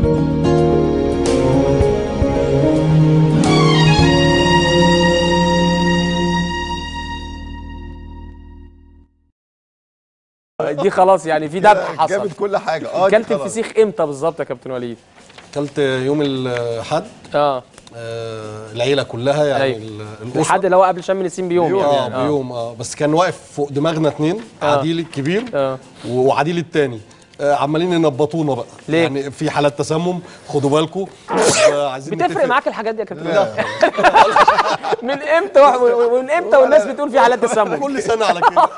دي خلاص يعني في ذبح حصل جابت كل حاجه اه دي اكلت خلاص. الفسيخ امتى بالظبط يا كابتن وليد اكلت يوم الاحد اه آه العيله كلها يعني أيوة. ال- الاسره الحد اللي هو قبل شم النسيم بيوم بيوم يعني اه بيوم اه بس كان واقف فوق دماغنا اتنين عديل الكبير اه وعديل التاني آه عمالين ينبطونا بقى ليه؟ يعني في حالات تسمم خدوا بالكم آه عايزين بتفرق نتفق. معاك الحاجات دي يا كابتن وليد؟ من امتى وح- ومن امتى والناس بتقول في حالات تسمم كل سنه على كده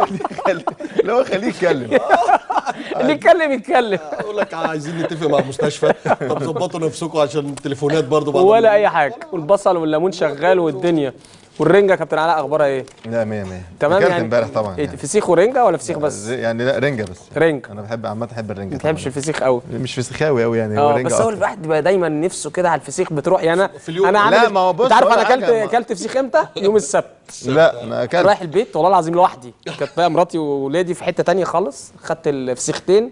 اللي هو خليه يتكلم اللي يتكلم يتكلم اقول لك عايزين نتفق مع المستشفى طب ظبطوا نفسكم عشان التليفونات برضو بعد ولا ما- اي حاجه والبصل والليمون شغال والدنيا والرنجه يا كابتن علاء اخبارها ايه لا 100 100 تمام اكلت يعني امبارح طبعا إيه، يعني. فسيخ ورنجه ولا فسيخ بس زي- يعني لا رنجه بس رنج انا بحب عامه احب الرنجه ما بتحبش طبعاً. الفسيخ قوي مش فسيخاوي قوي يعني هو اه رنجه بس هو أكتر. الواحد بيبقى دايما نفسه كده على الفسيخ بتروح يعني انا في اليوم. انا عامل لا، ما هو بص انت عارف أقول انا لك اكلت حاجة، ما- اكلت فسيخ امتى يوم السبت لا انا اكلت رايح البيت والله العظيم لوحدي كانت بقى مراتي وولادي في حته تانية خالص خدت الفسيختين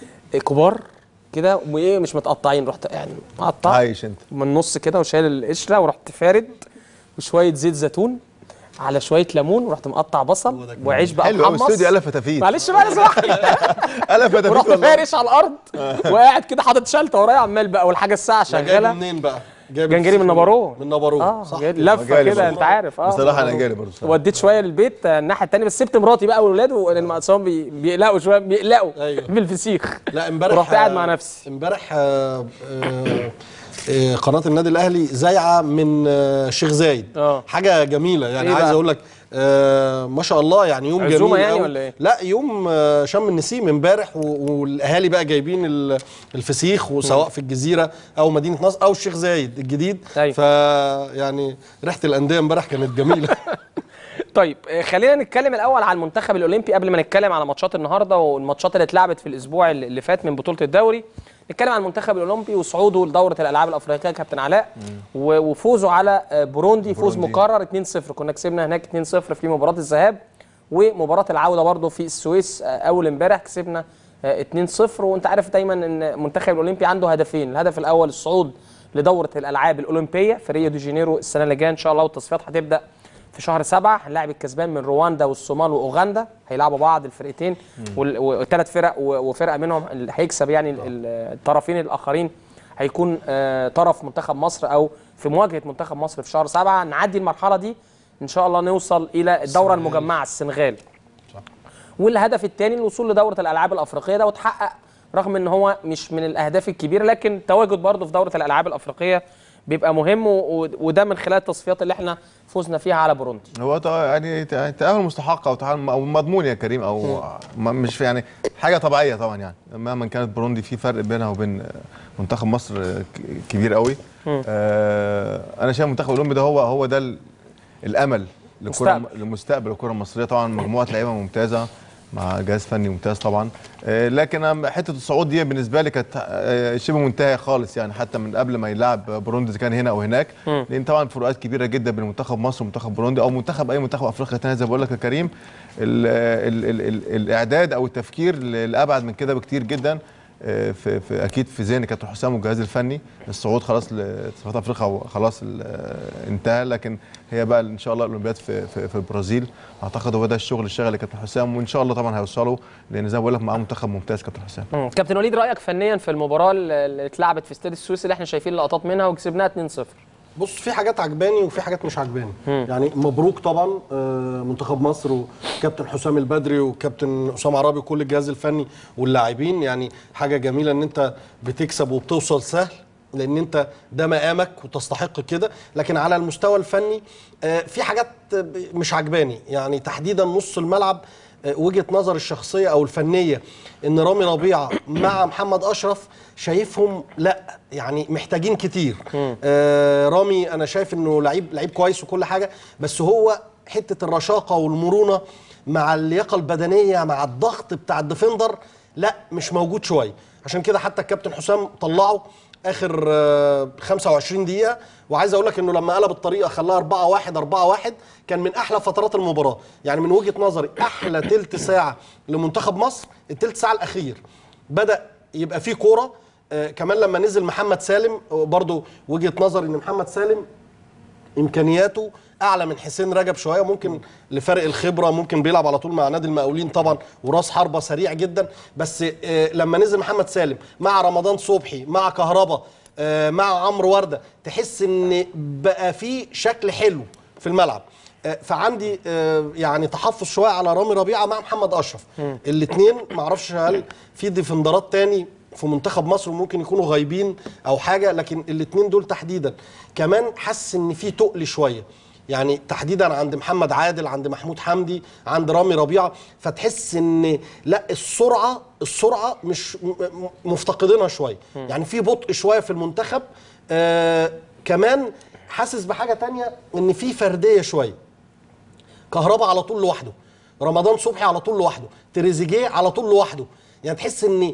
كبار كده وايه مش متقطعين رحت يعني مقطع عايش انت من النص كده وشايل القشره ورحت فارد وشويه زيت زيتون على شويه ليمون ورحت مقطع بصل وعيش بقى حلو قوي محمص استوديو قلب فتافيت معلش بقى لازم احكي قلب فتافيت ورحت والله فارش على الارض وقاعد كده حاطط شلته ورايا عمال بقى والحاجه الساعه ده جايب شغاله منين بقى؟ جايب جنجري من الفسيخ نبروه من نبروه اه صح جاي- كده. لفه جالي كده برضه. انت عارف اه بصراحه انا جالي برضه بصراحة. وديت شويه للبيت آه، الناحيه الثانيه بس سبت مراتي بقى والولاد لان اصلا بي- بيقلقوا شويه بيقلقوا أيوه. بالفسيخ لا امبارح ورحت قاعد مع نفسي امبارح آه، آه، آه، قناه النادي الاهلي زايعه من آه، شيخ زايد آه. حاجه جميله يعني إيه عايز بقى؟ اقول لك آه، ما شاء الله يعني يوم عزومة جميل يعني أوي. ولا إيه؟ لا يوم آه، شم النسيم امبارح و- والاهالي بقى جايبين ال- الفسيخ وسواء في الجزيره او مدينه نصر او الشيخ زايد الجديد أيوه. فيعني ريحه الانديه امبارح كانت جميله طيب آه، خلينا نتكلم الاول على المنتخب الاولمبي قبل ما نتكلم على ماتشات النهارده والماتشات اللي اتلعبت في الاسبوع اللي اللي فات من بطوله الدوري نتكلم عن المنتخب الاولمبي وصعوده لدوره الالعاب الافريقيه كابتن علاء و- وفوزه على آه، بوروندي فوز بوروندي. مكرر 2-0 كنا كسبنا هناك 2-0 في مباراه الذهاب ومباراه العوده برضه في السويس آه، اول امبارح كسبنا آه، 2-0 وانت عارف دايما ان المنتخب الاولمبي عنده هدفين الهدف الاول الصعود لدوره الالعاب الاولمبيه في ريو دي جانيرو السنه اللي جايه ان شاء الله والتصفيات هتبدا في شهر سبعة هنلاعب الكسبان من رواندا والصومال واوغندا هيلعبوا بعض الفرقتين والثلاث فرق و- وفرقه منهم اللي هيكسب يعني ال- ال- الطرفين الاخرين هيكون آه، طرف منتخب مصر او في مواجهه منتخب مصر في شهر سبعة نعدي المرحله دي ان شاء الله نوصل الى الدوره المجمعه السنغال والهدف الثاني الوصول لدوره الالعاب الافريقيه ده وتحقق رغم ان هو مش من الاهداف الكبيره لكن التواجد برضه في دوره الالعاب الافريقيه بيبقى مهم و- و- وده من خلال التصفيات اللي احنا فزنا فيها على بوروندي هو طبعاً يعني ت- تأهل مستحق او تأهل او مضمون يا كريم او م- مش في يعني حاجه طبيعيه طبعا يعني مهما كانت بوروندي في فرق بينها وبين منتخب مصر ك- كبير قوي آه انا شايف المنتخب الاولمبي ده هو هو ده ال- الامل للكره مستقبل. لمستقبل الكره المصريه طبعا مجموعه لعيبه ممتازه مع جهاز فني ممتاز طبعا آه، لكن أنا حته الصعود دي بالنسبه لي كانت آه، شبه منتهيه خالص يعني حتى من قبل ما يلعب بوروندي إذا كان هنا او هناك لان طبعا فروقات كبيره جدا بين منتخب مصر ومنتخب بوروندي او منتخب اي منتخب افريقيا تاني زي ما بقول لك يا كريم ال ال ال ال الاعداد او التفكير ل- لابعد من كده بكتير جدا آه، في, في اكيد في ذهن كابتن حسام والجهاز الفني الصعود خلاص لتصفيات افريقيا خلاص ال- آه، انتهى لكن هي بقى ان شاء الله الاولمبياد في, في, في البرازيل اعتقد هو ده الشغل الشغل لكابتن حسام وان شاء الله طبعا هيوصلوا لان زي ما بقول لك معاه منتخب ممتاز كابتن حسام مم. كابتن وليد رايك فنيا في المباراه اللي اللي اتلعبت في استاد السويس اللي احنا شايفين لقطات منها وكسبناها 2-0 بص في حاجات عجباني وفي حاجات مش عجباني يعني مبروك طبعا آه، منتخب مصر وكابتن حسام البدري وكابتن اسامه عرابي وكل الجهاز الفني واللاعبين يعني حاجه جميله ان انت بتكسب وبتوصل سهل لان انت ده مقامك وتستحق كده لكن على المستوى الفني آه، في حاجات آه، مش عجباني يعني تحديدا نص الملعب آه، وجهه نظر الشخصيه او الفنيه ان رامي ربيعه مع محمد اشرف شايفهم لا يعني محتاجين كتير آه رامي انا شايف انه لعيب لعيب كويس وكل حاجه بس هو حته الرشاقه والمرونه مع اللياقه البدنيه مع الضغط بتاع الديفندر لا مش موجود شويه عشان كده حتى الكابتن حسام طلعه اخر آه 25 دقيقه وعايز اقول لك انه لما قلب الطريقه خلاها 4 1 4 1 كان من احلى فترات المباراه يعني من وجهه نظري احلى تلت ساعه لمنتخب مصر التلت ساعه الاخير بدا يبقى فيه كوره آه كمان لما نزل محمد سالم آه، برضو وجهه نظري ان محمد سالم امكانياته اعلى من حسين رجب شويه ممكن لفرق الخبره ممكن بيلعب على طول مع نادي المقاولين طبعا وراس حربه سريع جدا بس آه، لما نزل محمد سالم مع رمضان صبحي مع كهربا آه، مع عمرو ورده تحس ان بقى في شكل حلو في الملعب آه، فعندي آه، يعني تحفظ شويه على رامي ربيعه مع محمد اشرف الاثنين معرفش هل في ديفندرات تاني في منتخب مصر ممكن يكونوا غايبين او حاجه لكن الاثنين دول تحديدا كمان حاسس ان في تقل شويه يعني تحديدا عند محمد عادل عند محمود حمدي عند رامي ربيعه فتحس ان لا السرعه السرعه مش م- م- مفتقدينها شويه يعني في بطء شويه في المنتخب آه كمان حاسس بحاجه تانية ان في فرديه شويه كهربا على طول لوحده رمضان صبحي على طول لوحده تريزيجيه على طول لوحده يعني تحس ان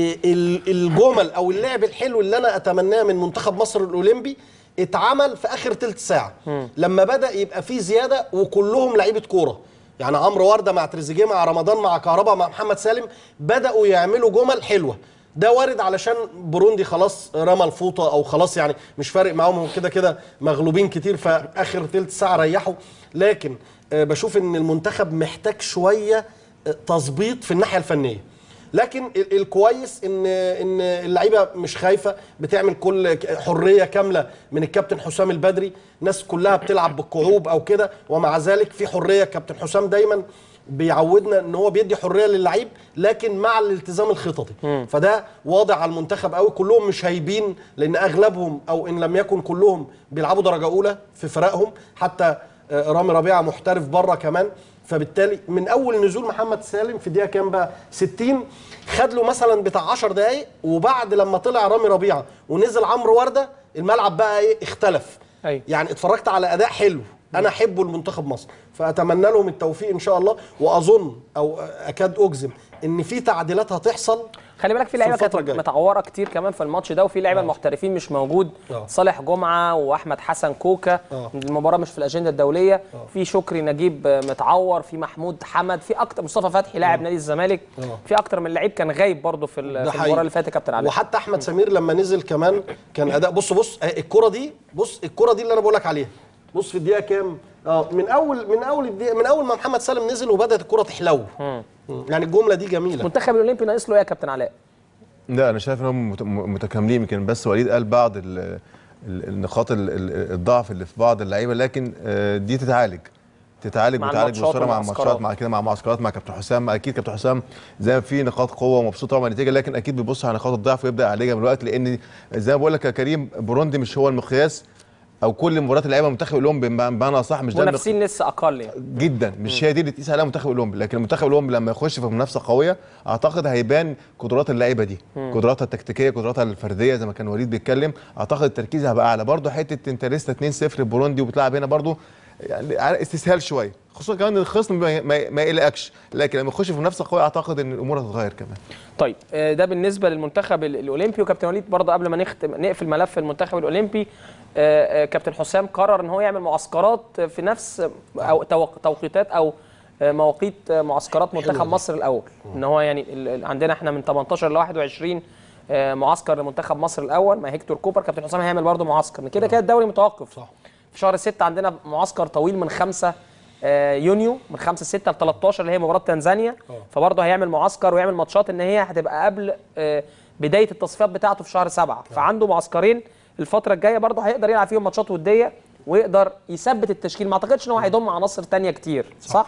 ال- الجمل او اللعب الحلو اللي انا اتمناه من منتخب مصر الاولمبي اتعمل في اخر تلت ساعه لما بدا يبقى فيه زياده وكلهم لعيبه كوره يعني عمرو ورده مع تريزيجيه مع رمضان مع كهربا مع محمد سالم بداوا يعملوا جمل حلوه ده وارد علشان بوروندي خلاص رمى الفوطه او خلاص يعني مش فارق معاهم هم كده كده مغلوبين كتير فاخر تلت ساعه ريحوا لكن آه، بشوف ان المنتخب محتاج شويه آه، تظبيط في الناحيه الفنيه لكن ال- الكويس ان ان اللعيبه مش خايفه بتعمل كل ك- حريه كامله من الكابتن حسام البدري ناس كلها بتلعب بالكعوب او كده ومع ذلك في حريه كابتن حسام دايما بيعودنا ان هو بيدي حريه للعيب لكن مع الالتزام الخططي فده واضح على المنتخب قوي كلهم مش هايبين لان اغلبهم او ان لم يكن كلهم بيلعبوا درجه اولى في فرقهم حتى آه، رامي ربيعه محترف بره كمان فبالتالي من اول نزول محمد سالم في دقيقه كام بقى 60 خد له مثلا بتاع 10 دقائق وبعد لما طلع رامي ربيعه ونزل عمرو ورده الملعب بقى ايه اختلف أيوة. يعني اتفرجت على اداء حلو انا احبه لمنتخب مصر فاتمنى لهم التوفيق ان شاء الله واظن او اكاد اجزم ان في تعديلات هتحصل خلي بالك في لعيبه الفترة كانت الجاية. متعوره كتير كمان في الماتش ده وفي لعيبه المحترفين مش موجود آه. صالح جمعه واحمد حسن كوكا آه. المباراه مش في الاجنده الدوليه في شكري نجيب آه، متعور في محمود حمد في اكتر مصطفى فتحي لاعب نادي الزمالك آه. في اكتر من لعيب كان غايب برضه في, ال- ده في حقيقي. المباراه اللي فاتت يا كابتن علي وحتى احمد سمير لما نزل كمان كان اداء بص بص آه، الكره دي بص الكره دي اللي انا بقول لك عليها بص في الدقيقه كام اه من اول من اول الدقيقة من اول ما محمد سالم نزل وبدات الكره تحلو مم. يعني الجمله دي جميله المنتخب الاولمبي ناقص له ايه يا كابتن علاء لا انا شايف انهم مت- م- متكاملين يمكن بس وليد قال بعض ال- ال- النقاط ال- ال- الضعف اللي في بعض اللعيبه لكن آه، دي تتعالج تتعالج مع وتتعالج الماتشات بسرعه مع والمعسكرات. الماتشات مع كده مع معسكرات مع كابتن حسام اكيد كابتن حسام زي ما في نقاط قوه ومبسوط طبعا من النتيجه لكن اكيد بيبص على نقاط الضعف ويبدا يعالجها من الوقت لان زي ما بقول لك يا كريم بوروندي مش هو المقياس او كل مباريات اللعيبه المنتخب الاولمبي بمعنى صح مش ده المق- منافسين لسه اقل يعني جدا مش هي دي اللي تقيس عليها المنتخب الاولمبي لكن المنتخب الاولمبي لما يخش في منافسه قويه اعتقد هيبان قدرات اللعيبه دي قدراتها التكتيكيه قدراتها الفرديه زي ما كان وليد بيتكلم اعتقد التركيز هيبقى اعلى برضه حته انت لسه 2-0 بوروندي وبتلعب هنا برضه يعني على استسهال شويه خصوصا كمان إن الخصم ما, ما, ما يقلقكش لكن لما يخش في منافسه قويه اعتقد ان الامور هتتغير كمان طيب آه، ده بالنسبه للمنتخب ال- الاولمبي وكابتن وليد برضه قبل ما نختم نقفل ملف المنتخب الاولمبي آه، آه، كابتن حسام قرر ان هو يعمل معسكرات في نفس او توق- توقيتات او آه، مواقيت آه، معسكرات منتخب مصر الاول ان هو يعني ال- ال- عندنا احنا من 18 ل 21 آه، معسكر لمنتخب مصر الاول مع هيكتور كوبر كابتن حسام هيعمل برضه معسكر كده كده الدوري متوقف صح. في شهر 6 عندنا معسكر طويل من 5 آه، يونيو من 5 6 ل 13 اللي هي مباراه تنزانيا فبرضه هيعمل معسكر ويعمل ماتشات ان هي هتبقى قبل آه، بدايه التصفيات بتاعته في شهر 7 فعنده معسكرين الفتره الجايه برضه هيقدر يلعب فيهم ماتشات وديه ويقدر يثبت التشكيل ما اعتقدش ان هو هيضم عناصر تانية كتير صح؟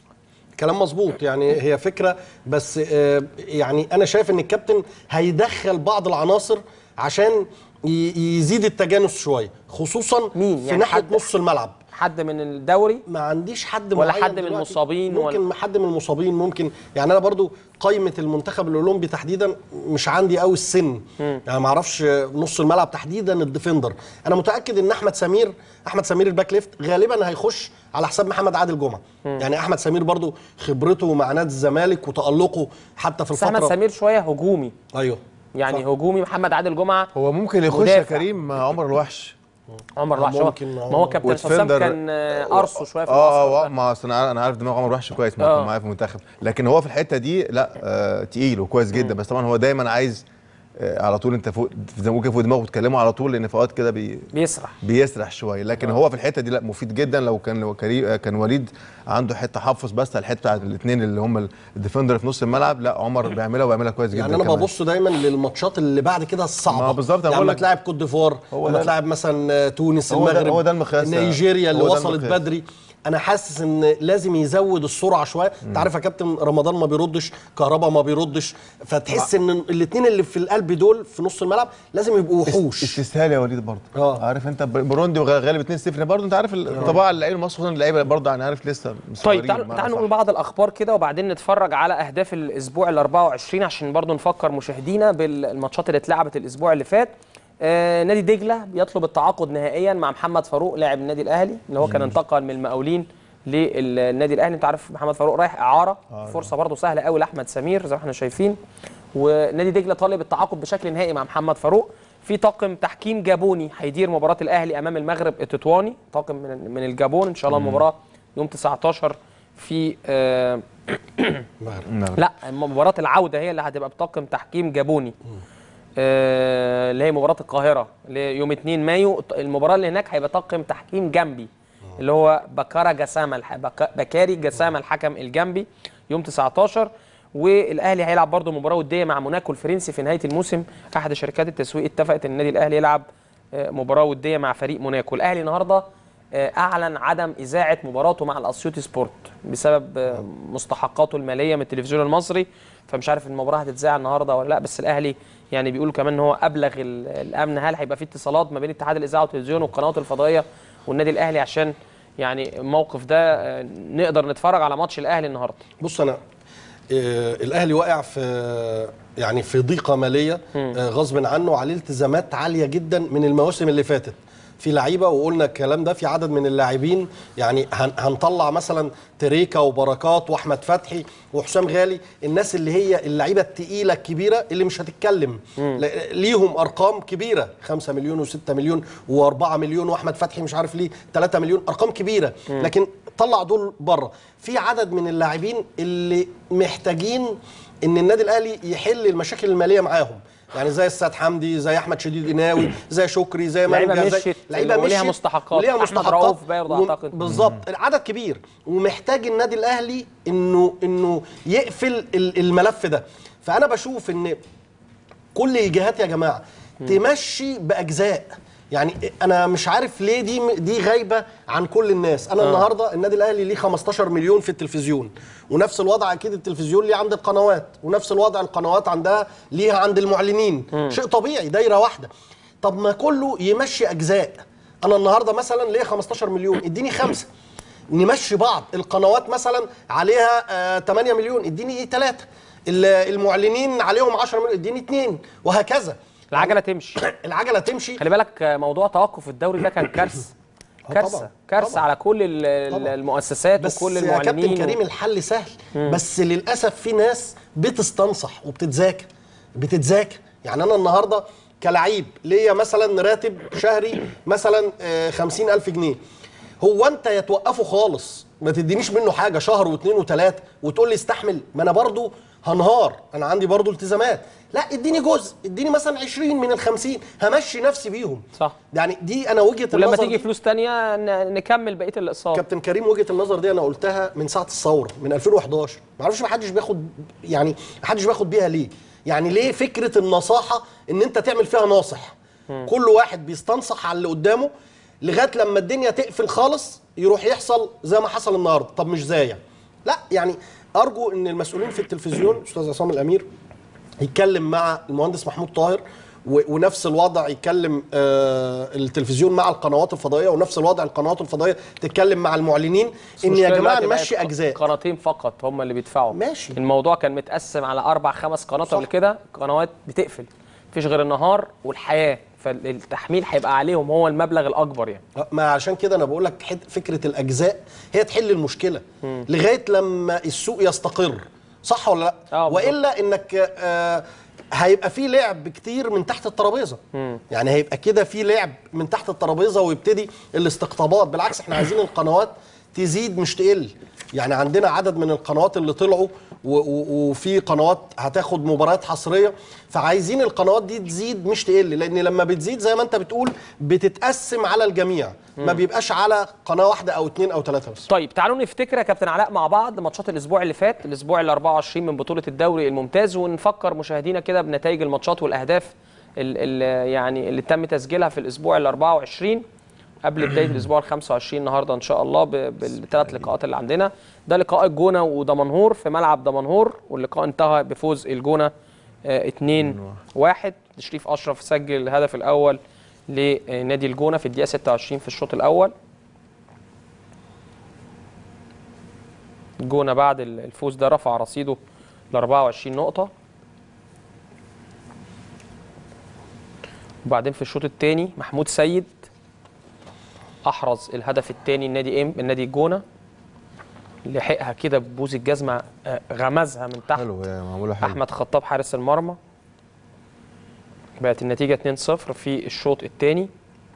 كلام مظبوط يعني هي فكره بس آه، يعني انا شايف ان الكابتن هيدخل بعض العناصر عشان ي- يزيد التجانس شويه خصوصا مين؟ في يعني ناحيه حد- نص الملعب من من الدوري ما عنديش حد ولا معين حد من دلوقتي. المصابين ممكن ولا- حد من المصابين ممكن يعني انا برضو قائمه المنتخب الاولمبي تحديدا مش عندي قوي السن يعني ما اعرفش نص الملعب تحديدا الديفندر انا متاكد ان احمد سمير احمد سمير الباك ليفت غالبا هيخش على حساب محمد عادل جمعه يعني احمد سمير برضو خبرته مع نادي الزمالك وتالقه حتى في بس احمد الفتره سمير شويه هجومي ايوه يعني هجومي محمد عادل جمعه هو ممكن يخش يا مدافع. كريم مع عمر الوحش عمر الوحش هو- ممكن ما هو كابتن حسام وتفندر- كان آه، ارسو شويه في اه المعسكر اه ده. ما اصل انا انا عارف دماغ عمر وحش كويس ما آه. كان معايا في المنتخب لكن هو في الحته دي لا آه تقيل وكويس جدا بس طبعا هو دايما عايز آه، على طول انت فوق زي ما بقول كده فوق دماغه وتكلمه على طول لان في اوقات كده بي بيسرح بيسرح شويه لكن هو في الحته دي لا مفيد جدا لو كان لو كريم كان وليد عنده حته حفظ بس على الحته بتاعت الاثنين اللي هم الديفندر في نص الملعب لا عمر بيعملها وبيعملها كويس جدا يعني انا كمان. ببص دايما للماتشات اللي بعد كده الصعبه ما بالظبط، أنا يعني بقول لما لك- تلاعب كوت ديفوار هو لما ده- تلاعب مثلا تونس هو ده- المغرب هو ده المقياس. نيجيريا اللي هو ده وصلت المقياس. بدري انا حاسس ان لازم يزود السرعه شويه انت عارف يا كابتن رمضان ما بيردش كهربا ما بيردش فتحس ان الاثنين اللي في القلب دول في نص الملعب لازم يبقوا وحوش استسهال يا وليد برضه آه. عارف انت بروندي وغالب 2-0 برضه انت عارف الطباع اللعيبه المصري خصوصا اللعيبه برضه انا عارف لسه طيب صغيرين تعالوا بمعنى تعالوا أصح. نقول بعض الاخبار كده وبعدين نتفرج على اهداف الاسبوع ال 24 عشان برضو نفكر مشاهدينا بالماتشات اللي اتلعبت الاسبوع اللي فات آه نادي دجله بيطلب التعاقد نهائيا مع محمد فاروق لاعب النادي الاهلي اللي هو كان انتقل من المقاولين للنادي الاهلي انت عارف محمد فاروق رايح اعاره فرصه برضو سهله قوي لاحمد سمير زي ما احنا شايفين ونادي دجله طالب التعاقد بشكل نهائي مع محمد فاروق في طاقم تحكيم جابوني هيدير مباراه الاهلي امام المغرب التطواني طاقم من من الجابون ان شاء الله المباراه يوم 19 في آه المغرب. لا مباراة العودة هي اللي هتبقى بطاقم تحكيم جابوني آه اللي هي مباراة القاهرة اللي هي يوم 2 مايو المباراة اللي هناك هيبقى طاقم تحكيم جنبي اللي هو بكارة جسامة الح... بك... بكاري جسامة الحكم الجنبي يوم 19 والاهلي هيلعب برضه مباراه وديه مع موناكو الفرنسي في نهايه الموسم احد شركات التسويق اتفقت ان النادي الاهلي يلعب آه، مباراه وديه مع فريق موناكو الاهلي النهارده آه، اعلن عدم اذاعه مباراته مع الاسيوطي سبورت بسبب آه، مستحقاته الماليه من التلفزيون المصري فمش عارف المباراه هتتذاع النهارده ولا لا بس الاهلي يعني بيقولوا كمان ان هو ابلغ ال- الامن هل هيبقى في اتصالات ما بين اتحاد الاذاعه والتلفزيون والقنوات الفضائيه والنادي الاهلي عشان يعني الموقف ده آه، نقدر نتفرج على ماتش الاهلي النهارده بص انا آه الاهلي واقع في يعني في ضيقه ماليه آه غصب عنه عليه التزامات عاليه جدا من المواسم اللي فاتت في لعيبه وقلنا الكلام ده في عدد من اللاعبين يعني هن هنطلع مثلا تريكا وبركات واحمد فتحي وحسام غالي الناس اللي هي اللعيبه التقيله الكبيره اللي مش هتتكلم ل- ليهم ارقام كبيره 5 مليون و6 مليون و4 مليون واحمد فتحي مش عارف ليه 3 مليون ارقام كبيره لكن طلع دول بره في عدد من اللاعبين اللي محتاجين ان النادي الاهلي يحل المشاكل الماليه معاهم يعني زي السيد حمدي زي احمد شديد قناوي زي شكري زي لعيبة مانجا زي مشيت لعيبه وليها مشيت مستحقات. وليها أحمد مستحقات رؤوف برضه و- أعتقد. بالظبط عدد كبير ومحتاج النادي الاهلي انه انه يقفل ال- الملف ده فانا بشوف ان كل الجهات يا جماعه تمشي باجزاء يعني انا مش عارف ليه دي دي غايبه عن كل الناس انا النهارده النادي الاهلي ليه 15 مليون في التلفزيون ونفس الوضع اكيد التلفزيون ليه عند القنوات ونفس الوضع القنوات عندها ليها عند المعلنين شيء طبيعي دايره واحده طب ما كله يمشي اجزاء انا النهارده مثلا ليا 15 مليون اديني خمسه نمشي بعض القنوات مثلا عليها آه 8 مليون اديني ايه 3 المعلنين عليهم 10 مليون اديني 2 وهكذا العجله تمشي العجله تمشي خلي بالك آه، موضوع توقف الدوري ده كان كارثه آه كارثه طبعاً، كارثه طبعاً. على كل ال- ال- طبعاً. المؤسسات بس وكل يا المعلنين كابتن كريم الحل سهل بس للاسف في ناس بتستنصح وبتتذاكر بتتذاكر يعني انا النهارده كلعيب ليا مثلا راتب شهري مثلا آه، 50000 جنيه هو انت يا توقفه خالص ما تدينيش منه حاجه شهر واثنين وثلاثه وتقول لي استحمل ما انا برضو هنهار انا عندي برضو التزامات لا اديني جزء اديني مثلا 20 من ال 50 همشي نفسي بيهم صح. يعني دي انا وجهه ولما النظر تيجي دي. فلوس تانية ن- نكمل بقيه الاقساط كابتن كريم وجهه النظر دي انا قلتها من ساعه الثوره من 2011 ما اعرفش ما حدش بياخد يعني ما حدش بياخد بيها ليه يعني ليه فكره النصاحه ان انت تعمل فيها ناصح كل واحد بيستنصح على اللي قدامه لغايه لما الدنيا تقفل خالص يروح يحصل زي ما حصل النهارده طب مش زايع لا يعني ارجو ان المسؤولين في التلفزيون استاذ عصام الامير يتكلم مع المهندس محمود طاهر و- ونفس الوضع يتكلم آه التلفزيون مع القنوات الفضائيه ونفس الوضع القنوات الفضائيه تتكلم مع المعلنين بس ان يا المشكلة جماعه دلوقتي بقت نمشي اجزاء قناتين فقط هم اللي بيدفعوا ماشي. الموضوع كان متقسم على اربع خمس قنوات قبل كده قنوات بتقفل مفيش غير النهار والحياه فالتحميل هيبقى عليهم هو المبلغ الاكبر يعني ما عشان كده انا بقول لك حت- فكره الاجزاء هي تحل المشكله لغايه لما السوق يستقر صح ولا لا آه، بالظبط. والا انك آه هيبقى في لعب كتير من تحت الترابيزه يعني هيبقى كده في لعب من تحت الترابيزه ويبتدي الاستقطابات بالعكس احنا عايزين القنوات تزيد مش تقل يعني عندنا عدد من القنوات اللي طلعوا و- و- وفي قنوات هتاخد مباريات حصريه فعايزين القنوات دي تزيد مش تقل لان لما بتزيد زي ما انت بتقول بتتقسم على الجميع ما بيبقاش على قناه واحده او اتنين او ثلاثه بس طيب تعالوا نفتكر يا كابتن علاء مع بعض ماتشات الاسبوع اللي فات الاسبوع ال 24 من بطوله الدوري الممتاز ونفكر مشاهدينا كده بنتائج الماتشات والاهداف ال ال يعني اللي تم تسجيلها في الاسبوع ال 24 قبل بدايه الاسبوع ال 25 النهارده ان شاء الله ب- بالثلاث لقاءات اللي عندنا ده لقاء الجونه ودمنهور في ملعب دمنهور واللقاء انتهى بفوز الجونه 2 1 شريف اشرف سجل الهدف الاول لنادي الجونه في الدقيقه 26 في الشوط الاول الجونه بعد الفوز ده رفع رصيده ل 24 نقطه وبعدين في الشوط الثاني محمود سيد احرز الهدف الثاني النادي ام النادي الجونه لحقها كده ببوز الجزمه آه، غمزها من تحت حلو هي معموله حلو احمد خطاب حارس المرمى بقت النتيجه 2-0 في الشوط الثاني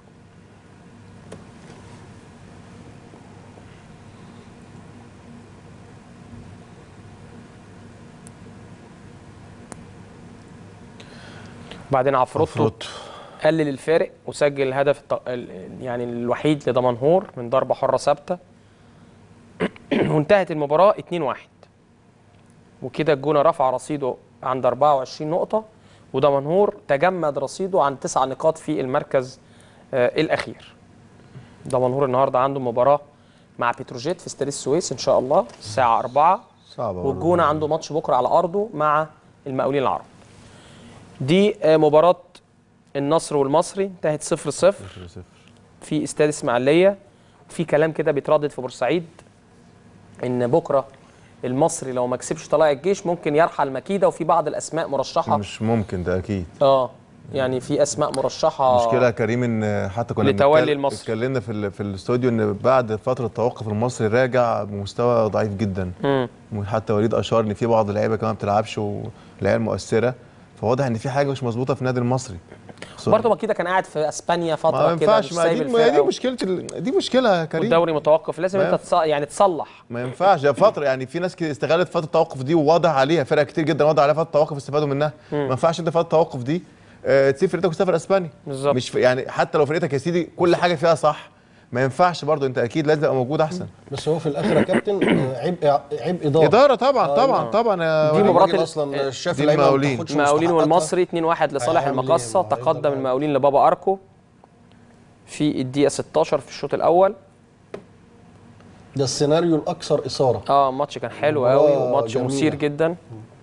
بعدين عفروتو عفروتو. قلل الفارق وسجل الهدف الت... ال- يعني الوحيد لدمنهور من ضربه حره ثابته وانتهت المباراه 2-1 وكده الجونه رفع رصيده عند 24 نقطه ودمنهور تجمد رصيده عن تسع نقاط في المركز آه الاخير دمنهور النهارده عنده مباراه مع بتروجيت في استاد السويس ان شاء الله الساعه 4 صعبه والجونه عنده ماتش بكره على ارضه مع المقاولين العرب دي آه، مباراه النصر والمصري انتهت 0 0 في استاد اسماعيليه في كلام كده بيتردد في بورسعيد ان بكره المصري لو ما كسبش طلائع الجيش ممكن يرحل مكيده وفي بعض الاسماء مرشحه مش ممكن ده اكيد اه يعني في اسماء مرشحه مشكلة يا كريم ان حتى كنا لتولي بنتكلم- المصري. اتكلمنا في ال- في الاستوديو ان بعد فترة توقف المصري راجع بمستوى ضعيف جدا مم. حتى وليد اشار ان في بعض اللعيبه كمان ما بتلعبش والعيال مؤثره فواضح ان في حاجه مش مظبوطه في النادي المصري برضه مكيده كان قاعد في اسبانيا ما فتره كده ينفعش مش ما سايب دي, ما دي الفرقه مشكله ال- دي مشكله يا كريم والدوري متوقف لازم ما انت ينفع. تص... يعني تصلح ما ينفعش ده فتره يعني في ناس كده استغلت فتره التوقف دي وواضح عليها فرق كتير جدا واضح عليها فتره التوقف استفادوا منها ما ينفعش انت فتره التوقف دي آه، تسيب فرقتك وتسافر اسبانيا بالظبط. مش في يعني حتى لو فرقتك يا سيدي كل حاجه فيها صح ما ينفعش برضه انت اكيد لازم تبقى موجود احسن بس هو في الاخر يا كابتن آه، عيب عيب اداره اداره طبعا طبعا طبعا يا دي وليد. مباراة الراجل ال- اصلا شاف دي اللعيبه ما المقاولين. بتاخدش المقاولين مستحقاتها. والمصري 2-1 لصالح هيعمل إيه؟ المقصه ما تقدم هيفضل المقاولين لبابا اركو في الدقيقه 16 في الشوط الاول ده السيناريو الاكثر اثاره اه ماتش كان حلو مباراة قوي وماتش جميلة. مثير جدا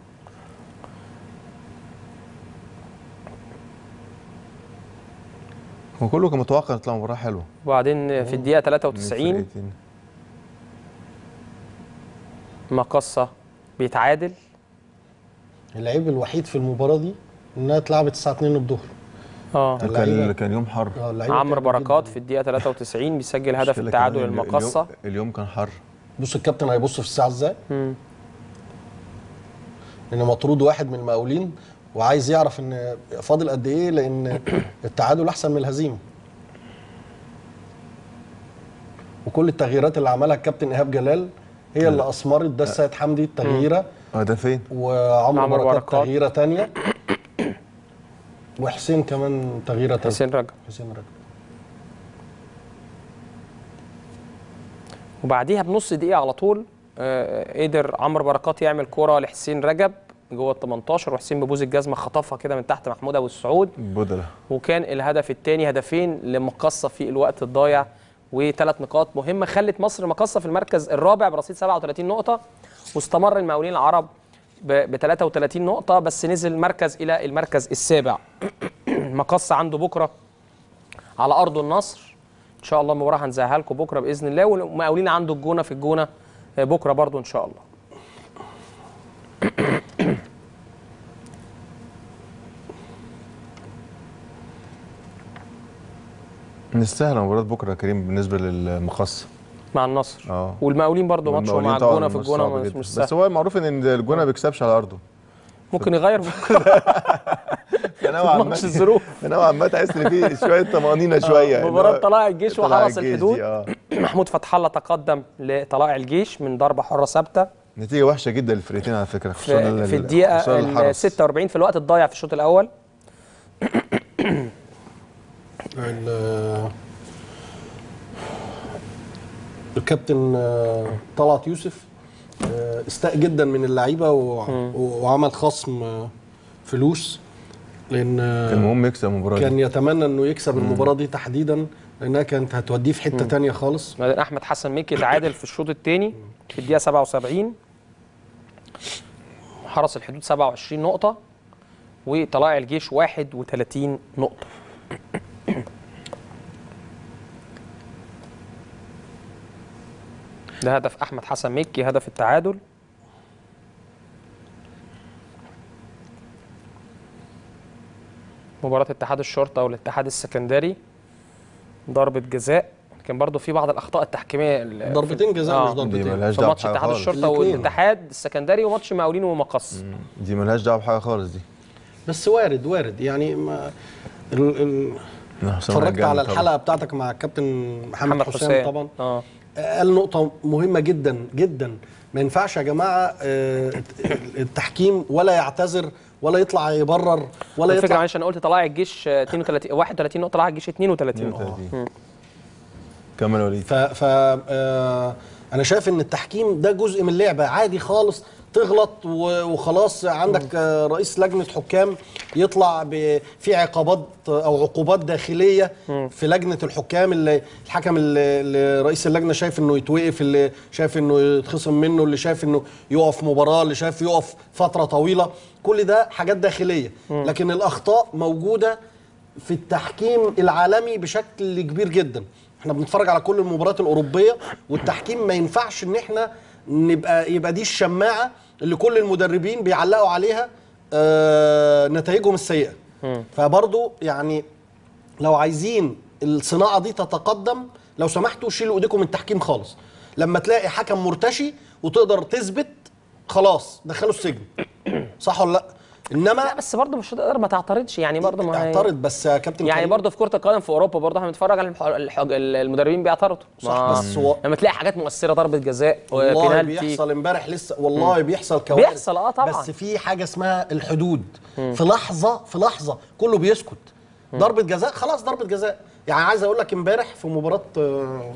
وكله كان متوقع تطلع مباراه حلوه وبعدين في الدقيقه 93 الفرقتين. مقصه بيتعادل العيب الوحيد في المباراه دي انها اتلعبت الساعه 2 الظهر اه كان اللعيبة- كان يوم حر آه، اللعيبة عمرو تعبت بركات جداً. في الدقيقه 93 بيسجل هدف مشكلة التعادل كمان اليوم- المقصه اليوم كان حر بص الكابتن هيبص في الساعه ازاي مم. ان مطرود واحد من المقاولين وعايز يعرف ان فاضل قد ايه لان التعادل احسن من الهزيمه وكل التغييرات اللي عملها الكابتن ايهاب جلال هي اللي اثمرت ده السيد حمدي التغييره اه ده فين؟ وعمرو عمرو بركات بركات. تغييره تانية وحسين كمان تغييره تانية حسين رجب حسين رجب وبعديها بنص دقيقه على طول آه، قدر عمرو بركات يعمل كرة لحسين رجب جوه ال 18 وحسين ببوز الجزمه خطفها كده من تحت محمود ابو السعود بدله وكان الهدف الثاني هدفين لمقصه في الوقت الضايع وثلاث نقاط مهمه خلت مصر مقصه في المركز الرابع برصيد 37 نقطه واستمر المقاولين العرب ب 33 نقطه بس نزل مركز الى المركز السابع مقصه عنده بكره على ارض النصر ان شاء الله المباراه هنزهها لكم بكره باذن الله والمقاولين عنده الجونه في الجونه آه، بكره برضو ان شاء الله نستاهل مباراه بكره يا كريم بالنسبه للمقص مع النصر اه والمقاولين برضو ماتشه مع والمقاولين طبعاً الجونه في الجونه صعب مش جداً. مش بس سهل هو المعروف ان الجونه ما بيكسبش على ارضه ممكن يغير بكره نوعا ما ماتش الظروف نوعا ما تحس ان في شويه طمانينه شويه اللي مباراة هو طلائع الجيش طلائع وحرس الجيش الحدود دي، آه. محمود فتح الله تقدم لطلائع الجيش من ضربة حرة ثابتة نتيجه وحشه جدا للفرقتين على فكره خصوصا في, ال- في ال- الدقيقة خصوصاً ال الحرس. 46 في الوقت الضايع في الشوط الأول ال- الكابتن آه، طلعت يوسف آه، استاء جدا من اللعيبه و- وعمل خصم آه، فلوس لان آه، كان مهم يكسب المباراه دي كان يتمنى انه يكسب المباراه دي تحديدا لانها كانت هتوديه في حته تانية خالص بعدين أحمد حسن مكي تعادل في الشوط الثاني في الدقيقة 77 حرس الحدود 27 نقطة وطلائع الجيش 31 نقطة ده هدف أحمد حسن مكي هدف التعادل مباراة اتحاد الشرطة والاتحاد السكندري ضربة جزاء كان برضو في بعض الأخطاء التحكيمية ال- ضربتين جزاء آه. مش دي ضربتين ملهاش في دعوه ماتش بحاجه اتحاد خالص الشرطة الاتنين. والاتحاد السكندري وماتش مقاولين ومقص دي ملهاش دعوه بحاجه خالص دي بس وارد وارد يعني ما ال- ال- حسام اتفرجت جامد على طبعاً. الحلقه بتاعتك مع الكابتن محمد, محمد حسام, حسام طبعا اه قال نقطة مهمة جدا جدا ما ينفعش يا جماعة آه، التحكيم ولا يعتذر ولا يطلع يبرر ولا الفكره يطلع معلش انا قلت طلائع الجيش آه، 32 31 نقطه طلائع الجيش 32 نقطه 32 كمل وليد ف, ف آه، انا شايف ان التحكيم ده جزء من اللعبه عادي خالص تغلط و- وخلاص عندك آه، رئيس لجنه حكام يطلع ب- في عقابات او عقوبات داخليه في لجنه الحكام اللي الحكم اللي اللي رئيس اللجنه شايف انه يتوقف اللي شايف انه يتخصم منه اللي شايف انه يقف مباراه اللي شايف يقف فتره طويله كل ده حاجات داخليه لكن الاخطاء موجوده في التحكيم العالمي بشكل كبير جدا احنا بنتفرج على كل المباريات الاوروبيه والتحكيم ما ينفعش ان احنا نبقى يبقى دي الشماعه اللي كل المدربين بيعلقوا عليها آه نتائجهم السيئه فبرضو يعني لو عايزين الصناعه دي تتقدم لو سمحتوا شيلوا ايديكم من التحكيم خالص لما تلاقي حكم مرتشي وتقدر تثبت خلاص دخله السجن صح ولا لا انما لا بس برضه مش هتقدر ما تعترضش يعني برضه ما هي- اعترض بس يا كابتن يعني كريم، برضه في كره القدم في اوروبا برضه احنا بنتفرج على الح- الح- المدربين بيعترضوا صح ما- بس هو لما تلاقي حاجات مؤثره ضربه جزاء والله وبينالتي بيحصل امبارح لسه والله بيحصل كوارث بيحصل، آه طبعاً. بس في حاجه اسمها الحدود في لحظه في لحظه كله بيسكت ضربه جزاء خلاص ضربه جزاء يعني عايز اقول لك امبارح في مباراه آه،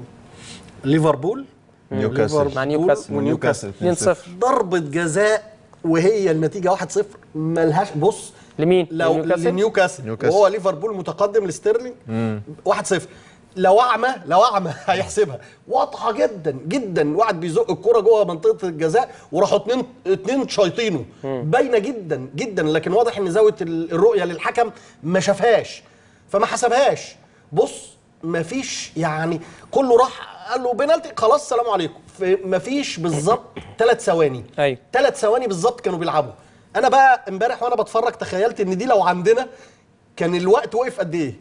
ليفربول نيوكاسل. ليفربول مع نيوكاسل. ونيوكاسل 2-0 ضربه جزاء وهي النتيجه 1-0 ملهاش بص لمين؟ لو لنيوكاسل؟ لنيوكاسل نيوكاسل. وهو ليفربول متقدم لستيرلينج 1-0 لو اعمى لو اعمى هيحسبها واضحه جدا جدا واحد بيزق الكرة جوه منطقه الجزاء وراحوا اتنين اتنين شايطينه باينه جدا جدا لكن واضح ان زاويه ال- الرؤيه للحكم ما شافهاش فما حسبهاش بص مفيش يعني كله راح قال له بينالتي خلاص سلام عليكم في مفيش بالظبط ثلاث ثواني أيوة. ثلاث ثواني بالظبط كانوا بيلعبوا انا بقى امبارح وانا بتفرج تخيلت ان دي لو عندنا كان الوقت وقف قد ايه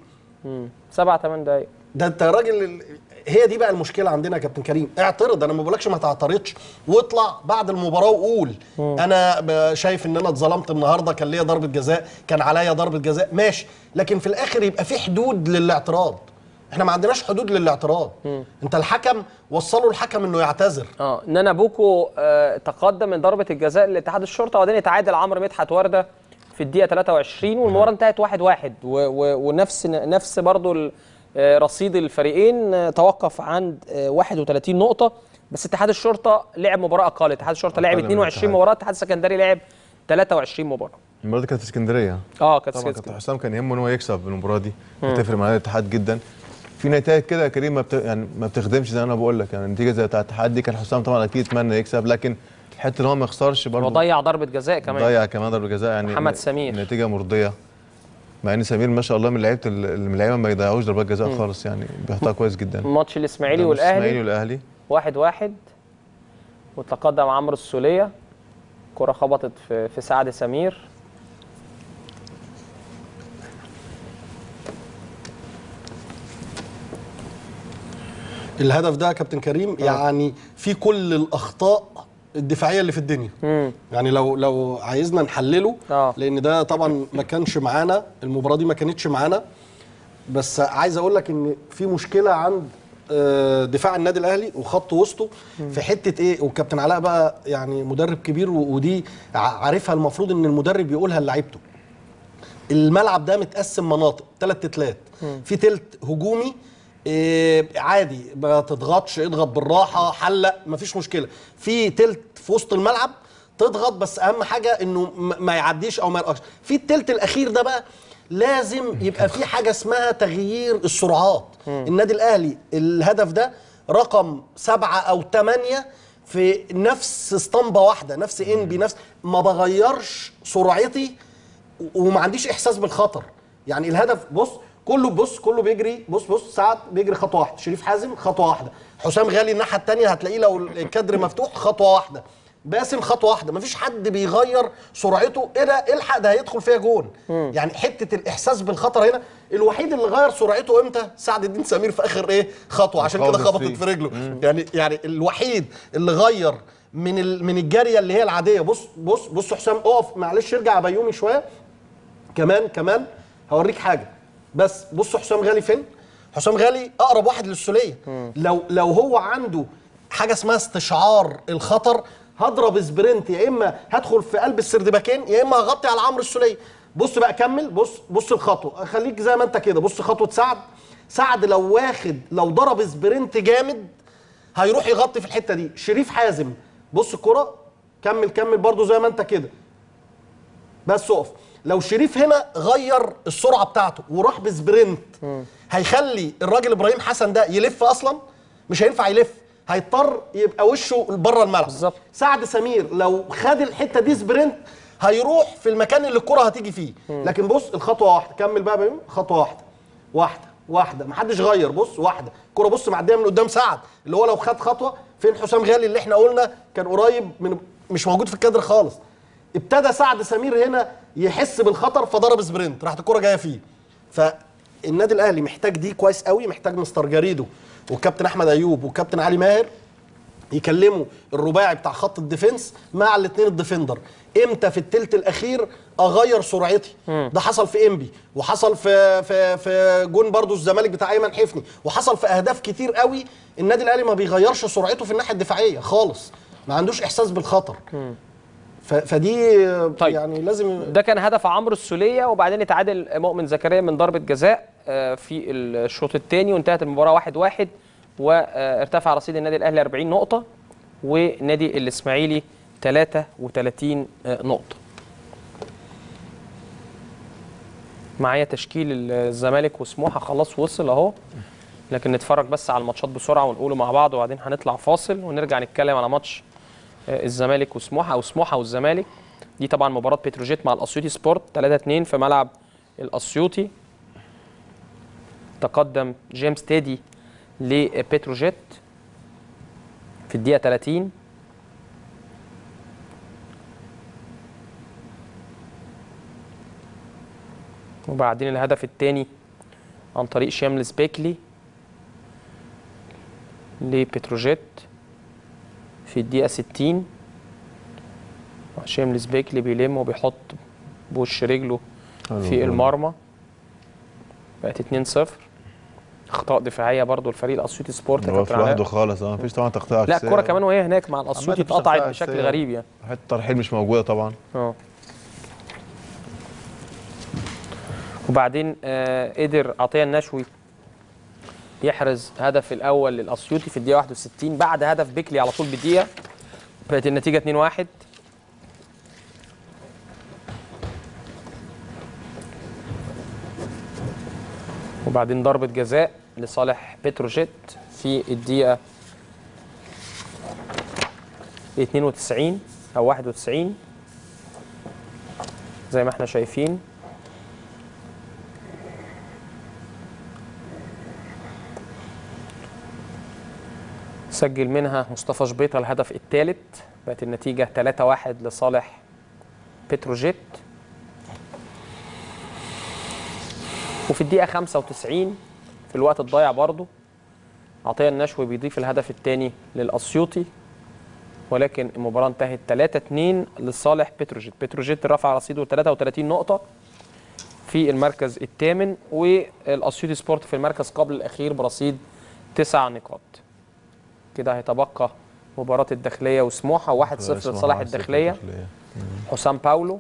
سبع ثمان دقايق ده انت راجل ال- هي دي بقى المشكله عندنا يا كابتن كريم اعترض انا ما بقولكش ما تعترضش واطلع بعد المباراه وقول انا ب- شايف ان انا اتظلمت النهارده كان ليا ضربه جزاء كان عليا ضربه جزاء ماشي لكن في الاخر يبقى في حدود للاعتراض احنا ما عندناش حدود للاعتراض انت الحكم وصلوا الحكم انه يعتذر اه نانا بوكو آه تقدم من ضربه الجزاء لاتحاد الشرطه وبعدين اتعادل عمرو مدحت ورده في الدقيقه 23 والمباراه انتهت 1-1 واحد واحد و و ونفس نفس برضو ال- آه، رصيد الفريقين آه، توقف عند آه، 31 نقطه بس اتحاد الشرطه لعب مباراه اقل اتحاد الشرطه لعب أقل من 22 الاتحاد. مباراه اتحاد السكندري لعب 23 مباراه المباراه دي كانت في اسكندريه اه كانت طبعا كده كابتن حسام كان يهمه ان هو يكسب المباراه دي هتفرق مع الاتحاد جدا في نتائج كده يا كريم ما بت... يعني ما بتخدمش زي ما انا بقول لك يعني النتيجه زي بتاعت الاتحاد دي كان حسام طبعا اكيد يتمنى يكسب لكن الحته ان هو ما يخسرش برضه وضيع ضربه جزاء كمان ضيع كمان ضربه جزاء يعني محمد ن- سمير. نتيجه مرضيه مع ان سمير ما شاء الله من لعيبه ال- من اللعيبه ما يضيعوش ضربات جزاء خالص يعني بيحطها كويس جدا ماتش الاسماعيلي الاسماعيلي والاهلي والاهلي واحد واحد وتقدم عمرو السولية كرة خبطت في, في سعد سمير الهدف ده يا كابتن كريم يعني في كل الاخطاء الدفاعيه اللي في الدنيا يعني لو لو عايزنا نحلله آه. لان ده طبعا ما كانش معانا المباراه دي ما كانتش معانا بس عايز اقول لك ان في مشكله عند آه، دفاع النادي الاهلي وخط وسطه في حته ايه والكابتن علاء بقى يعني مدرب كبير و- ودي ع- عارفها المفروض ان المدرب يقولها لعيبته الملعب ده متقسم مناطق ثلاث تلات في تلت هجومي إيه عادي ما تضغطش اضغط بالراحه حلق مفيش مشكله في تلت في وسط الملعب تضغط بس اهم حاجه انه م- ما يعديش او ما يرقصش في التلت الاخير ده بقى لازم يبقى في حاجه اسمها تغيير السرعات النادي الاهلي الهدف ده رقم سبعة او ثمانية في نفس اسطمبه واحده نفس انبي نفس ما بغيرش سرعتي وما عنديش احساس بالخطر يعني الهدف بص كله بص كله بيجري بص بص سعد بيجري خطوه واحده شريف حازم خطوه واحده حسام غالي الناحيه الثانيه هتلاقيه لو الكادر مفتوح خطوه واحده باسم خطوه واحده مفيش حد بيغير سرعته ايه ده الحق ده هيدخل فيها جون يعني حته الاحساس بالخطر هنا الوحيد اللي غير سرعته امتى سعد الدين سمير في اخر ايه خطوه عشان كده خالص خبطت فيه. في رجله يعني يعني الوحيد اللي غير من ال- من الجاريه اللي هي العاديه بص بص بص حسام اقف معلش ارجع يا بيومي شويه كمان كمان هوريك حاجه بس بص حسام غالي فين حسام غالي اقرب واحد للسوليه لو لو هو عنده حاجه اسمها استشعار الخطر هضرب سبرنت يا اما هدخل في قلب السردباكين يا اما هغطي على عمرو السوليه بص بقى كمل بص بص الخطوه خليك زي ما انت كده بص خطوه سعد سعد لو واخد لو ضرب سبرنت جامد هيروح يغطي في الحته دي شريف حازم بص الكره كمل كمل برضو زي ما انت كده بس اقف لو شريف هنا غير السرعه بتاعته وراح بسبرنت هيخلي الراجل ابراهيم حسن ده يلف اصلا مش هينفع يلف هيضطر يبقى وشه بره الملعب بالظبط. سعد سمير لو خد الحته دي سبرنت هيروح في المكان اللي الكره هتيجي فيه لكن بص الخطوه واحده كمل بقى بيوم خطوه واحده واحده واحده محدش غير بص واحده الكره بص معديه من قدام سعد اللي هو لو خد خطوه فين حسام غالي اللي احنا قلنا كان قريب من مش موجود في الكادر خالص ابتدى سعد سمير هنا يحس بالخطر فضرب سبرنت راحت الكره جايه فيه فالنادي الاهلي محتاج دي كويس قوي محتاج مستر جاريدو والكابتن احمد ايوب والكابتن علي ماهر يكلموا الرباعي بتاع خط الديفنس مع الاثنين الديفندر امتى في التلت الاخير اغير سرعتي ده حصل في انبي وحصل في في في جون برضو الزمالك بتاع ايمن حفني وحصل في اهداف كتير قوي النادي الاهلي ما بيغيرش سرعته في الناحيه الدفاعيه خالص ما عندوش احساس بالخطر ف- فدي طيب. يعني لازم ده كان هدف عمرو السوليه وبعدين اتعادل مؤمن زكريا من ضربه جزاء آه، في الشوط الثاني وانتهت المباراه 1-1 واحد واحد وارتفع رصيد النادي الاهلي 40 نقطه ونادي الاسماعيلي 33 آه، نقطه. معايا تشكيل الزمالك وسموحه خلاص وصل اهو لكن نتفرج بس على الماتشات بسرعه ونقوله مع بعض وبعدين هنطلع فاصل ونرجع نتكلم على ماتش آه، الزمالك وسموحه او سموحه والزمالك دي طبعا مباراه بتروجيت مع الاسيوطي سبورت 3 2 في ملعب الاسيوطي تقدم جيمس تيدي لبتروجيت في الدقيقه 30 وبعدين الهدف الثاني عن طريق شاملس بيكلي لبتروجيت في الدقيقة 60 شاملس بيكلي بيلم وبيحط بوش رجله في المرمى بقت 2-0 اخطاء دفاعيه برضو الفريق الاسيوطي سبورت يا هو كابتن في لوحده علاء. خالص اه مفيش طبعا تغطيه لا عكسية. الكوره كمان وهي هناك مع الاسيوطي عامة مفيش اتقطعت تغطية بشكل عكسية. غريب يعني حته ترحيل مش موجوده طبعا اه وبعدين آه قدر عطيه النشوي يحرز هدف الاول للاسيوطي في الدقيقه 61 بعد هدف بيكلي على طول بدقيقه بقت النتيجه 2-1 وبعدين ضربه جزاء لصالح بتروجيت في الدقيقه 92 او 91 زي ما احنا شايفين سجل منها مصطفى شبيطة الهدف الثالث بقت النتيجة 3-1 لصالح بتروجيت وفي الدقيقة 95 في الوقت الضايع برضه عطية النشوي بيضيف الهدف الثاني للأسيوطي ولكن المباراه انتهت 3 2 لصالح بتروجيت بتروجيت رفع رصيده 33 نقطه في المركز الثامن والاسيوطي سبورت في المركز قبل الاخير برصيد تسع نقاط كده هيتبقى مباراه الداخليه وسموحه 1-0 لصالح الداخليه حسام باولو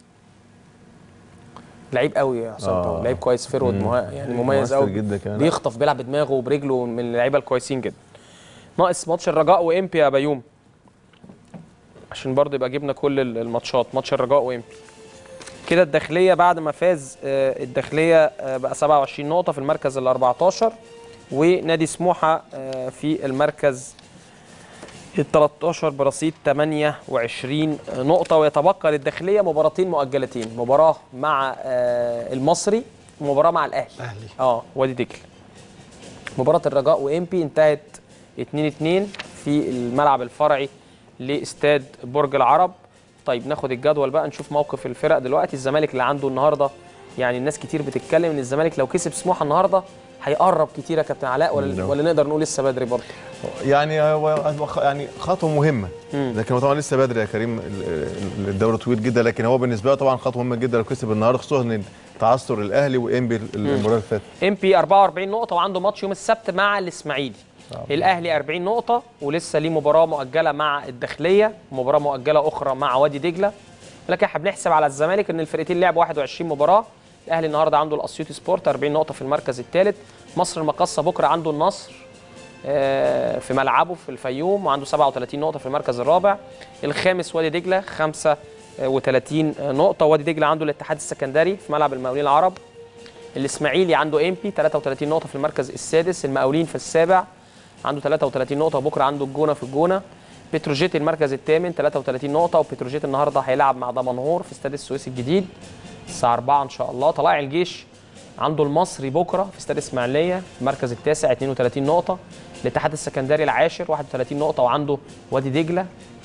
لعيب قوي يا حسام آه. باولو لعيب كويس فيرود مه... يعني مميز مؤثر قوي جدا كمان. بيخطف بيلعب بدماغه وبرجله من اللعيبه الكويسين جدا ناقص ماتش الرجاء وامبي يا بيوم عشان برضه يبقى جبنا كل ال- الماتشات ماتش الرجاء وامبي كده الداخليه بعد ما فاز آه، الداخليه آه، بقى 27 نقطه في المركز ال 14 ونادي سموحه آه، في المركز ال 13 برصيد 28 نقطة ويتبقى للداخلية مباراتين مؤجلتين، مباراة مع آه، المصري ومباراة مع الأهلي. أهلي. اه وادي دجلة. مباراة الرجاء وإمبي انتهت 2-2 في الملعب الفرعي لاستاد برج العرب. طيب ناخد الجدول بقى نشوف موقف الفرق دلوقتي، الزمالك اللي عنده النهارده يعني الناس كتير بتتكلم ان الزمالك لو كسب سموحه النهارده هيقرب كتير يا كابتن علاء ولا نعم. ولا نقدر نقول لسه بدري برضه؟ يعني هو هو خ- يعني خطوه مهمه لكن هو طبعا لسه بدري يا كريم ال- ال- الدوري طويل جدا لكن هو بالنسبه له طبعا خطوه مهمه جدا لو كسب النهارده خصوصا ان تعثر الاهلي وانبي ال- المباراه اللي فاتت ام بي 44 نقطة وعنده ماتش يوم السبت مع الاسماعيلي. الاهلي 40 نقطة ولسه ليه مباراة مؤجلة مع الداخلية، مباراة مؤجلة أخرى مع وادي دجلة. ولكن احنا بنحسب على الزمالك ان الفرقتين لعبوا 21 مباراة. الاهلي النهارده عنده الاسيوطي سبورت 40 نقطة في المركز الثالث. مصر المقاصة بكرة عنده النصر آه، في ملعبه في الفيوم وعنده 37 نقطة في المركز الرابع. الخامس وادي دجلة 35 نقطة، وادي دجلة عنده الاتحاد السكندري في ملعب المقاولين العرب. الاسماعيلي عنده امبي 33 نقطه في المركز السادس المقاولين في السابع عنده 33 نقطه وبكره عنده الجونه في الجونه بتروجيت المركز الثامن 33 نقطه وبتروجيت النهارده هيلعب مع دمنهور في استاد السويس الجديد الساعه 4 ان شاء الله طلائع الجيش عنده المصري بكره في استاد اسماعيليه المركز التاسع 32 نقطه الاتحاد السكندري العاشر 31 نقطه وعنده وادي دجله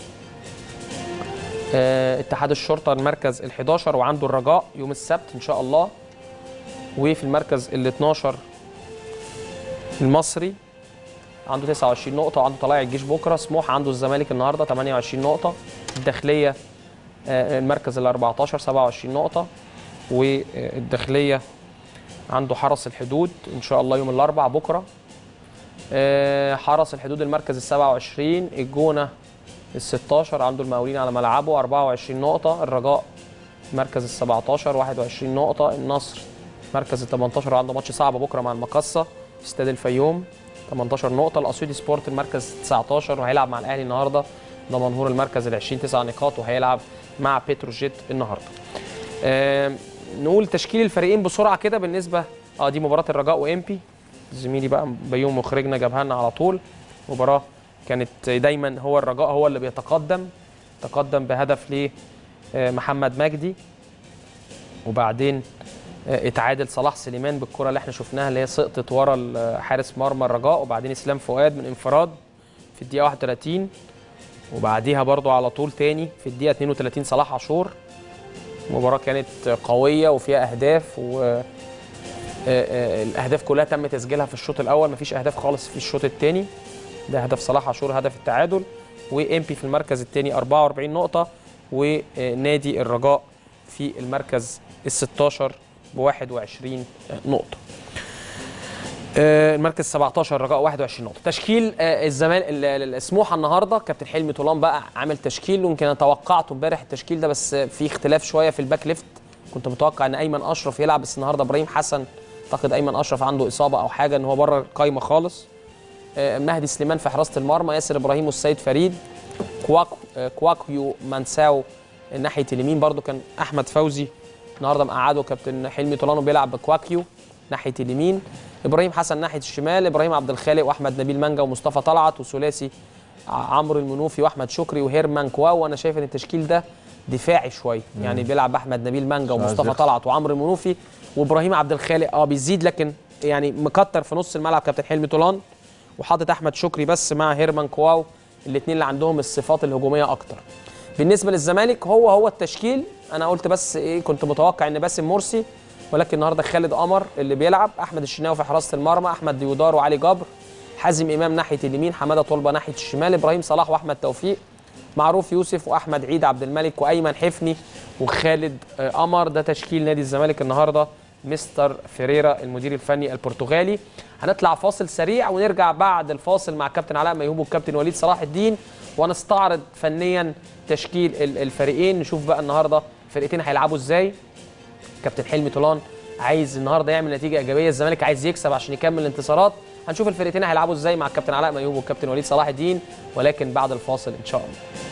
آه، اتحاد الشرطه المركز ال11 وعنده الرجاء يوم السبت ان شاء الله وفي المركز ال 12 المصري عنده 29 نقطة وعنده طلائع الجيش بكرة سموحة عنده الزمالك النهاردة 28 نقطة الداخلية آه، المركز ال 14 27 نقطة والداخلية عنده حرس الحدود إن شاء الله يوم الأربع بكرة آه، حرس الحدود المركز ال 27 الجونة ال 16 عنده المقاولين على ملعبه 24 نقطة الرجاء مركز ال 17 21 نقطة النصر مركز ال 18 عنده ماتش صعب بكره مع المقصه في استاد الفيوم 18 نقطة الأسيوطي سبورت المركز 19 وهيلعب مع الأهلي النهاردة دمنهور المركز ال 20 9 نقاط وهيلعب مع بتروجيت النهاردة. آم، نقول تشكيل الفريقين بسرعة كده بالنسبة اه دي مباراة الرجاء وإمبي زميلي بقى بيوم مخرجنا جابها لنا على طول مباراة كانت دايما هو الرجاء هو اللي بيتقدم تقدم بهدف لمحمد مجدي وبعدين آه، اتعادل صلاح سليمان بالكره اللي احنا شفناها اللي هي سقطت ورا ال- حارس مرمى الرجاء وبعدين اسلام فؤاد من انفراد في الدقيقه 31 وبعديها برضو على طول تاني في الدقيقه 32 صلاح عاشور مباراه كانت قويه وفيها اهداف و آه، آه، الاهداف كلها تم تسجيلها في الشوط الاول مفيش اهداف خالص في الشوط الثاني ده هدف صلاح عاشور هدف التعادل وامبي في المركز الثاني 44 نقطه ونادي الرجاء في المركز ال 16 ب 21 نقطه آه، المركز 17 الرجاء 21 نقطه تشكيل آه، الزمالك ال- ال- سموحه النهارده كابتن حلمي طولان بقى عامل تشكيل ويمكن انا توقعته امبارح التشكيل ده بس آه، في اختلاف شويه في الباك ليفت كنت متوقع ان ايمن اشرف يلعب بس النهارده ابراهيم حسن اعتقد ايمن اشرف عنده اصابه او حاجه ان هو بره القايمه خالص آه، مهدي سليمان في حراسه المرمى ياسر ابراهيم والسيد فريد كواكو آه، كواكيو مانساو ناحيه اليمين برضو كان احمد فوزي النهارده مقعده كابتن حلمي طولانو بيلعب بكواكيو ناحيه اليمين ابراهيم حسن ناحيه الشمال ابراهيم عبد الخالق واحمد نبيل مانجا ومصطفى طلعت وثلاثي ع- عمرو المنوفي واحمد شكري وهيرمان كواو وانا شايف ان التشكيل ده دفاعي شويه يعني بيلعب احمد نبيل مانجا ومصطفى يخسر. طلعت وعمرو المنوفي وابراهيم عبد الخالق اه بيزيد لكن يعني مكتر في نص الملعب كابتن حلمي طولان وحاطط احمد شكري بس مع هيرمان كواو الاثنين اللي عندهم الصفات الهجوميه اكتر بالنسبه للزمالك هو هو التشكيل انا قلت بس ايه كنت متوقع ان باسم مرسي ولكن النهارده خالد قمر اللي بيلعب احمد الشناوي في حراسه المرمى احمد ديودار وعلي جبر حازم امام ناحيه اليمين حماده طلبه ناحيه الشمال ابراهيم صلاح واحمد توفيق معروف يوسف واحمد عيد عبد الملك وايمن حفني وخالد آه، قمر ده تشكيل نادي الزمالك النهارده مستر فيريرا المدير الفني البرتغالي هنطلع فاصل سريع ونرجع بعد الفاصل مع الكابتن علاء ميهوب والكابتن وليد صلاح الدين ونستعرض فنيا تشكيل ال- الفريقين نشوف بقى النهارده الفرقتين هيلعبوا ازاي كابتن حلمي طولان عايز النهارده يعمل نتيجه ايجابيه الزمالك عايز يكسب عشان يكمل الانتصارات هنشوف الفرقتين هيلعبوا ازاي مع الكابتن علاء ميهوب والكابتن وليد صلاح الدين ولكن بعد الفاصل ان شاء الله